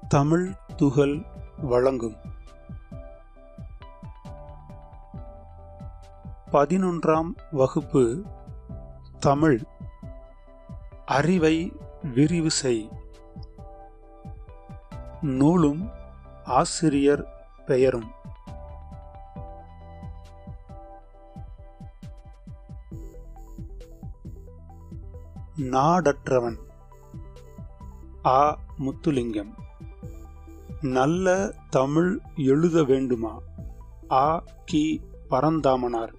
தமிழ் துகள் வழங்கும் பதினொன்றாம் வகுப்பு தமிழ் அறிவை விரிவு செய் நூலும் ஆசிரியர் பெயரும் நாடற்றவன் ஆ முத்துலிங்கம் நல்ல தமிழ் எழுத வேண்டுமா ஆ கி பரந்தாமனார்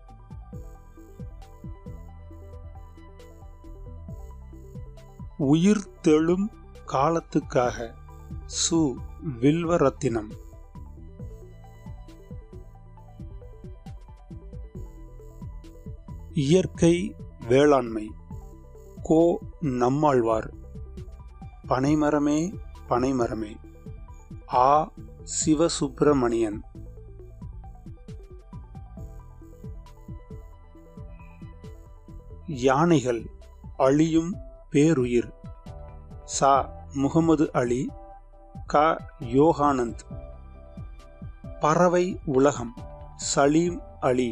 உயிர் தெழும் காலத்துக்காக சு வில்வரத்தினம் இயற்கை வேளாண்மை கோ நம்மாழ்வார் பனைமரமே பனைமரமே ஆ சிவசுப்பிரமணியன் யானைகள் அழியும் பேருயிர் சா முகமது அலி க யோகானந்த் பறவை உலகம் சலீம் அலி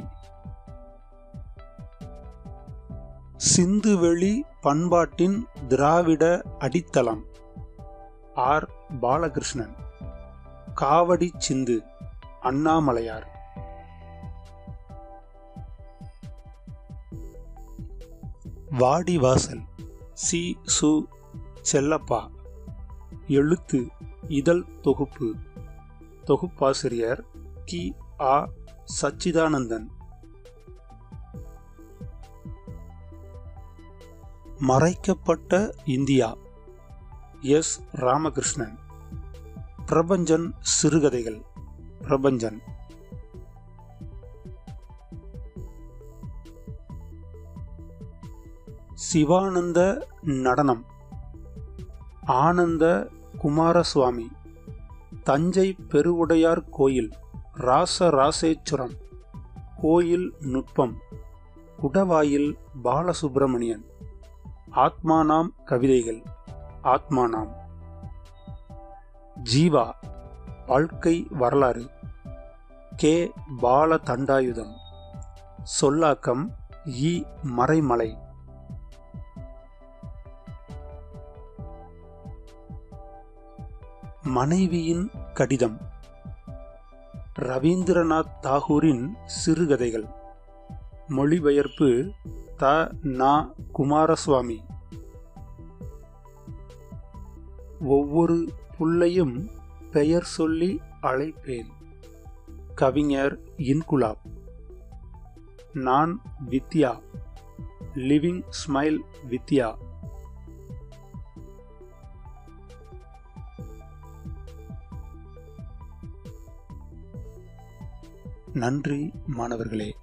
சிந்துவெளி பண்பாட்டின் திராவிட அடித்தளம் ஆர் பாலகிருஷ்ணன் காவடி சிந்து அண்ணாமலையார் வாடிவாசல் சி சு செல்லப்பா எழுத்து இதழ் தொகுப்பு தொகுப்பாசிரியர் கி ஆ சச்சிதானந்தன் மறைக்கப்பட்ட இந்தியா எஸ் ராமகிருஷ்ணன் பிரபஞ்சன் சிறுகதைகள் பிரபஞ்சன் சிவானந்த நடனம் ஆனந்த குமாரசுவாமி தஞ்சை பெருவுடையார் கோயில் ராசராசேச்சுரம் கோயில் நுட்பம் குடவாயில் பாலசுப்பிரமணியன் ஆத்மானாம் கவிதைகள் ஆத்மானாம் ஜீவா வாழ்க்கை வரலாறு கே பால தண்டாயுதம் சொல்லாக்கம் இ மறைமலை மனைவியின் கடிதம் ரவீந்திரநாத் தாகூரின் சிறுகதைகள் மொழிபெயர்ப்பு த நா குமாரசுவாமி ஒவ்வொரு புள்ளையும் பெயர் சொல்லி அழைப்பேன் கவிஞர் இன்குலாப் நான் வித்யா லிவிங் ஸ்மைல் வித்யா நன்றி மாணவர்களே